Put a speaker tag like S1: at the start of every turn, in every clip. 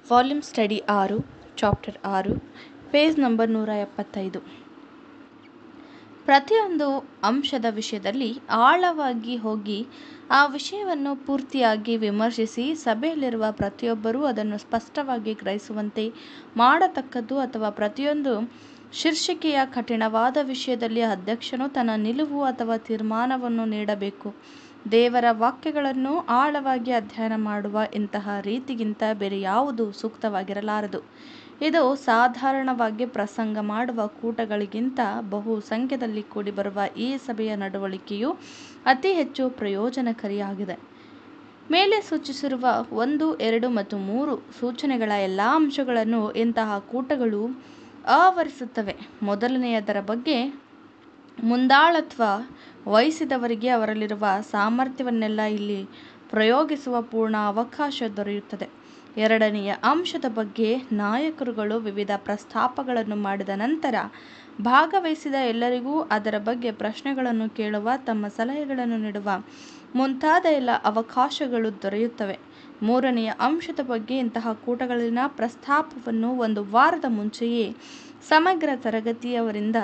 S1: volume study ಆರು chapter ಆರು page number ನೂರ ಎಪ್ಪತ್ತೈದು ಪ್ರತಿಯೊಂದು ಅಂಶದ ವಿಷಯದಲ್ಲಿ ಆಳವಾಗಿ ಹೋಗಿ ಆ ವಿಷಯವನ್ನು ಪೂರ್ತಿಯಾಗಿ ವಿಮರ್ಶಿಸಿ ಸಭೆಯಲ್ಲಿರುವ ಪ್ರತಿಯೊಬ್ಬರೂ ಅದನ್ನು ಸ್ಪಷ್ಟವಾಗಿ ಗ್ರಹಿಸುವಂತೆ ಮಾಡತಕ್ಕದ್ದು ಅಥವಾ ಪ್ರತಿಯೊಂದು ಶೀರ್ಷಿಕೆಯ ಕಠಿಣವಾದ ವಿಷಯದಲ್ಲಿ ಅಧ್ಯಕ್ಷನು ತನ್ನ ನಿಲುವು ಅಥವಾ ತೀರ್ಮಾನವನ್ನು ನೀಡಬೇಕು ದೇವರ ವಾಕ್ಯಗಳನ್ನು ಆಳವಾಗಿ ಅಧ್ಯಯನ ಮಾಡುವ ಇಂತಹ ರೀತಿಗಿಂತ ಬೇರೆ ಯಾವುದೂ ಸೂಕ್ತವಾಗಿರಲಾರದು ಇದು ಸಾಧಾರಣವಾಗಿ ಪ್ರಸಂಗ ಮಾಡುವ ಕೂಟಗಳಿಗಿಂತ ಬಹು ಸಂಖ್ಯೆಯಲ್ಲಿ ಕೂಡಿಬರುವ ಈ ಸಭೆಯ ನಡವಳಿಕೆಯು ಅತಿ ಹೆಚ್ಚು ಪ್ರಯೋಜನಕಾರಿಯಾಗಿದೆ ಮೇಲೆ ಸೂಚಿಸಿರುವ ಒಂದು ಎರಡು ಮತ್ತು ಮೂರು ಸೂಚನೆಗಳ ಎಲ್ಲ ಅಂಶಗಳನ್ನು ಇಂತಹ ಕೂಟಗಳು ಆವರಿಸುತ್ತವೆ ಮೊದಲನೆಯದರ ಬಗ್ಗೆ ಮುಂದಾಳತ್ವ ವಹಿಸಿದವರಿಗೆ ಅವರಲ್ಲಿರುವ ಸಾಮರ್ಥ್ಯವನ್ನೆಲ್ಲ ಇಲ್ಲಿ ಪ್ರಯೋಗಿಸುವ ಪೂರ್ಣ ಅವಕಾಶ ದೊರೆಯುತ್ತದೆ ಎರಡನೆಯ ಅಂಶದ ಬಗ್ಗೆ ನಾಯಕರುಗಳು ವಿವಿಧ ಪ್ರಸ್ತಾಪಗಳನ್ನು ಮಾಡಿದ ನಂತರ ಭಾಗವಹಿಸಿದ ಎಲ್ಲರಿಗೂ ಅದರ ಬಗ್ಗೆ ಪ್ರಶ್ನೆಗಳನ್ನು ಕೇಳುವ ತಮ್ಮ ಸಲಹೆಗಳನ್ನು ನೀಡುವ ಮುಂತಾದ ಎಲ್ಲ ಅವಕಾಶಗಳು ದೊರೆಯುತ್ತವೆ ಮೂರನೆಯ ಅಂಶದ ಬಗ್ಗೆ ಇಂತಹ ಕೂಟಗಳಲ್ಲಿನ ಪ್ರಸ್ತಾಪವನ್ನು ಒಂದು ವಾರದ ಮುಂಚೆಯೇ ಸಮಗ್ರ ತರಗತಿಯವರಿಂದ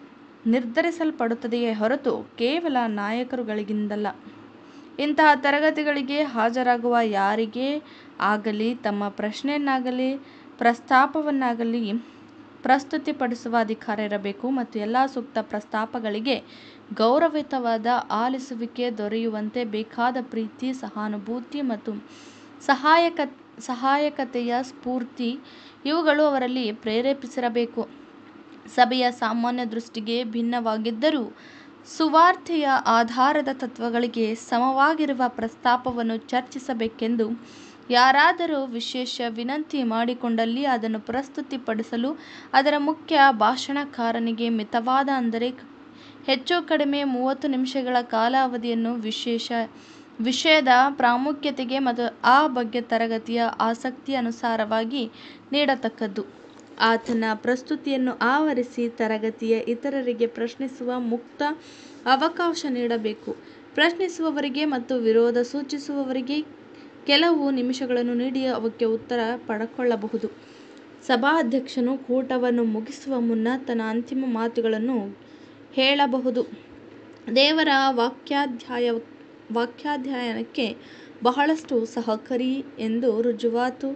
S1: ನಿರ್ಧರಿಸಲ್ಪಡುತ್ತದೆಯೇ ಹೊರತು ಕೇವಲ ನಾಯಕರುಗಳಿಂದಲ್ಲ ಇಂತಹ ತರಗತಿಗಳಿಗೆ ಹಾಜರಾಗುವ ಯಾರಿಗೇ ಆಗಲಿ ತಮ್ಮ ಪ್ರಶ್ನೆಯನ್ನಾಗಲಿ ಪ್ರಸ್ತಾಪವನ್ನಾಗಲಿ ಪ್ರಸ್ತುತಿಪಡಿಸುವ ಅಧಿಕಾರ ಇರಬೇಕು ಮತ್ತು ಎಲ್ಲ ಸೂಕ್ತ ಪ್ರಸ್ತಾಪಗಳಿಗೆ ಗೌರವಯುತವಾದ ಆಲಿಸುವಿಕೆ ದೊರೆಯುವಂತೆ ಬೇಕಾದ ಪ್ರೀತಿ ಸಹಾನುಭೂತಿ ಮತ್ತು ಸಹಾಯಕ ಸಹಾಯಕತೆಯ ಸ್ಫೂರ್ತಿ ಇವುಗಳು ಅವರಲ್ಲಿ ಪ್ರೇರೇಪಿಸಿರಬೇಕು ಸಭೆಯ ಸಾಮಾನ್ಯ ದೃಷ್ಟಿಗೆ ಭಿನ್ನವಾಗಿದ್ದರೂ ಸುವಾರ್ತೆಯ ಆಧಾರದ ತತ್ವಗಳಿಗೆ ಸಮವಾಗಿರುವ ಪ್ರಸ್ತಾಪವನ್ನು ಚರ್ಚಿಸಬೇಕೆಂದು ಯಾರಾದರೂ ವಿಶೇಷ ವಿನಂತಿ ಮಾಡಿಕೊಂಡಲ್ಲಿ ಅದನ್ನು ಪ್ರಸ್ತುತಿಪಡಿಸಲು ಅದರ ಮುಖ್ಯ ಭಾಷಣಕಾರನಿಗೆ ಮಿತವಾದ ಅಂದರೆ ಹೆಚ್ಚು ಕಡಿಮೆ ಮೂವತ್ತು ನಿಮಿಷಗಳ ಕಾಲಾವಧಿಯನ್ನು ವಿಶೇಷ ವಿಷಯದ ಪ್ರಾಮುಖ್ಯತೆಗೆ ಮತ್ತು ಆ ಬಗ್ಗೆ ತರಗತಿಯ ಆಸಕ್ತಿಯ ಅನುಸಾರವಾಗಿ ನೀಡತಕ್ಕದ್ದು ಆತನ ಪ್ರಸ್ತುತಿಯನ್ನು ಆವರಿಸಿ ತರಗತಿಯ ಇತರರಿಗೆ ಪ್ರಶ್ನಿಸುವ ಮುಕ್ತ ಅವಕಾಶ ನೀಡಬೇಕು ಪ್ರಶ್ನಿಸುವವರಿಗೆ ಮತ್ತು ವಿರೋಧ ಸೂಚಿಸುವವರಿಗೆ ಕೆಲವು ನಿಮಿಷಗಳನ್ನು ನೀಡಿ ಅವಕ್ಕೆ ಉತ್ತರ ಪಡಕೊಳ್ಳಬಹುದು ಸಭಾಧ್ಯಕ್ಷನು ಕೂಟವನ್ನು ಮುಗಿಸುವ ಮುನ್ನ ತನ್ನ ಅಂತಿಮ ಮಾತುಗಳನ್ನು ಹೇಳಬಹುದು ದೇವರ ವಾಕ್ಯಾಧ್ಯಾಯ ವಾಕ್ಯಾಧ್ಯಯನಕ್ಕೆ ಬಹಳಷ್ಟು ಸಹಕಾರಿ ಎಂದು ರುಜುವಾತು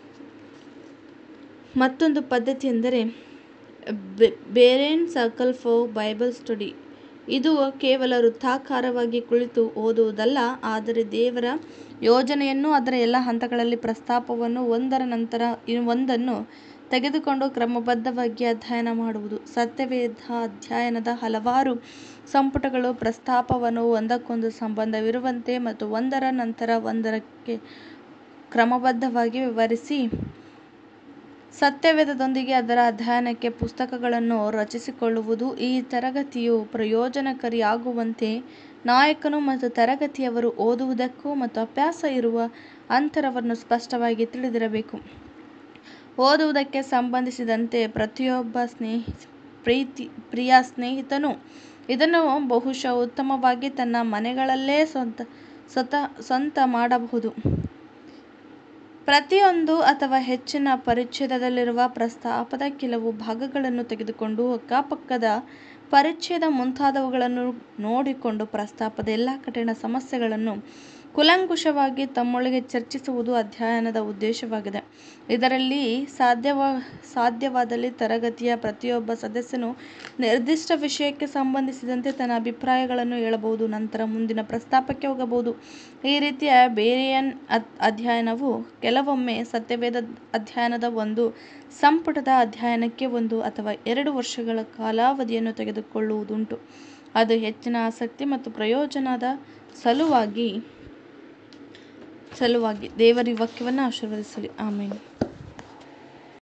S1: ಮತ್ತೊಂದು ಪದ್ಧತಿ ಎಂದರೆ Berean circle for Bible study ಇದು ಕೇವಲ ವೃತ್ತಾಕಾರವಾಗಿ ಕುಳಿತು ಓದುವುದಲ್ಲ ಆದರೆ ದೇವರ ಯೋಜನೆಯನ್ನು ಅದರ ಎಲ್ಲ ಹಂತಗಳಲ್ಲಿ ಪ್ರಸ್ತಾಪವನ್ನು ಒಂದರ ನಂತರ ಒಂದನ್ನು ತೆಗೆದುಕೊಂಡು ಕ್ರಮಬದ್ಧವಾಗಿ ಅಧ್ಯಯನ ಮಾಡುವುದು ಸತ್ಯವೇದ ಅಧ್ಯಯನದ ಹಲವಾರು ಸಂಪುಟಗಳು ಪ್ರಸ್ತಾಪವನ್ನು ಒಂದಕ್ಕೊಂದು ಸಂಬಂಧವಿರುವಂತೆ ಮತ್ತು ಒಂದರ ನಂತರ ಒಂದಕ್ಕೆ ಕ್ರಮಬದ್ಧವಾಗಿ ವಿವರಿಸಿ ಸತ್ಯವೇದದೊಂದಿಗೆ ಅದರ ಅಧ್ಯಯನಕ್ಕೆ ಪುಸ್ತಕಗಳನ್ನು ರಚಿಸಿಕೊಳ್ಳುವುದು ಈ ತರಗತಿಯು ಪ್ರಯೋಜನಕಾರಿಯಾಗುವಂತೆ ನಾಯಕನು ಮತ್ತು ತರಗತಿಯವರು ಓದುವುದಕ್ಕೂ ಮತ್ತು ಅಭ್ಯಾಸ ಇರುವ ಅಂತರವನ್ನು ಸ್ಪಷ್ಟವಾಗಿ ತಿಳಿದಿರಬೇಕು ಓದುವುದಕ್ಕೆ ಸಂಬಂಧಿಸಿದಂತೆ ಪ್ರತಿಯೊಬ್ಬ ಸ್ನೇಹಿ ಪ್ರೀತಿ ಪ್ರಿಯ ಸ್ನೇಹಿತನು ಇದನ್ನು ಬಹುಶಃ ಉತ್ತಮವಾಗಿ ತನ್ನ ಮನೆಗಳಲ್ಲೇ ಸ್ವಂತ ಸ್ವತಃ ಸ್ವಂತ ಮಾಡಬಹುದು ಪ್ರತಿಯೊಂದು ಅಥವಾ ಹೆಚ್ಚಿನ ಪರಿಚ್ಛೇದದಲ್ಲಿರುವ ಪ್ರಸ್ತಾಪದ ಕೆಲವು ಭಾಗಗಳನ್ನು ತೆಗೆದುಕೊಂಡು ಅಕ್ಕಪಕ್ಕದ ಪರಿಚ್ಛೇದ ಮುಂತಾದವುಗಳನ್ನು ನೋಡಿಕೊಂಡು ಪ್ರಸ್ತಾಪದ ಎಲ್ಲ ಕಠಿಣ ಸಮಸ್ಯೆಗಳನ್ನು ಕೂಲಂಕುಷವಾಗಿ ತಮ್ಮೊಳಗೆ ಚರ್ಚಿಸುವುದು ಅಧ್ಯಯನದ ಉದ್ದೇಶವಾಗಿದೆ ಇದರಲ್ಲಿ ಸಾಧ್ಯವ ಸಾಧ್ಯವಾದಲ್ಲಿ ತರಗತಿಯ ಪ್ರತಿಯೊಬ್ಬ ಸದಸ್ಯನು ನಿರ್ದಿಷ್ಟ ವಿಷಯಕ್ಕೆ ಸಂಬಂಧಿಸಿದಂತೆ ತನ್ನ ಅಭಿಪ್ರಾಯಗಳನ್ನು ಹೇಳಬಹುದು ನಂತರ ಮುಂದಿನ ಪ್ರಸ್ತಾಪಕ್ಕೆ ಹೋಗಬಹುದು ಈ ರೀತಿಯ ಬೇರೆಯನ್ ಅಧ್ಯಯನವು ಕೆಲವೊಮ್ಮೆ ಸತ್ಯವೇದ ಅಧ್ಯಯನದ ಒಂದು ಸಂಪುಟದ ಅಧ್ಯಯನಕ್ಕೆ ಒಂದು ಅಥವಾ ಎರಡು ವರ್ಷಗಳ ಕಾಲಾವಧಿಯನ್ನು ತೆಗೆದುಕೊಳ್ಳುವುದುಂಟು ಅದು ಹೆಚ್ಚಿನ ಆಸಕ್ತಿ ಮತ್ತು ಪ್ರಯೋಜನದ ಸಲುವಾಗಿ ಸಲುವಾಗಿ ದೇವರ ವಾಕ್ಯವನ್ನು ಆಶೀರ್ವದಿಸಲಿ ಆಮೇಲೆ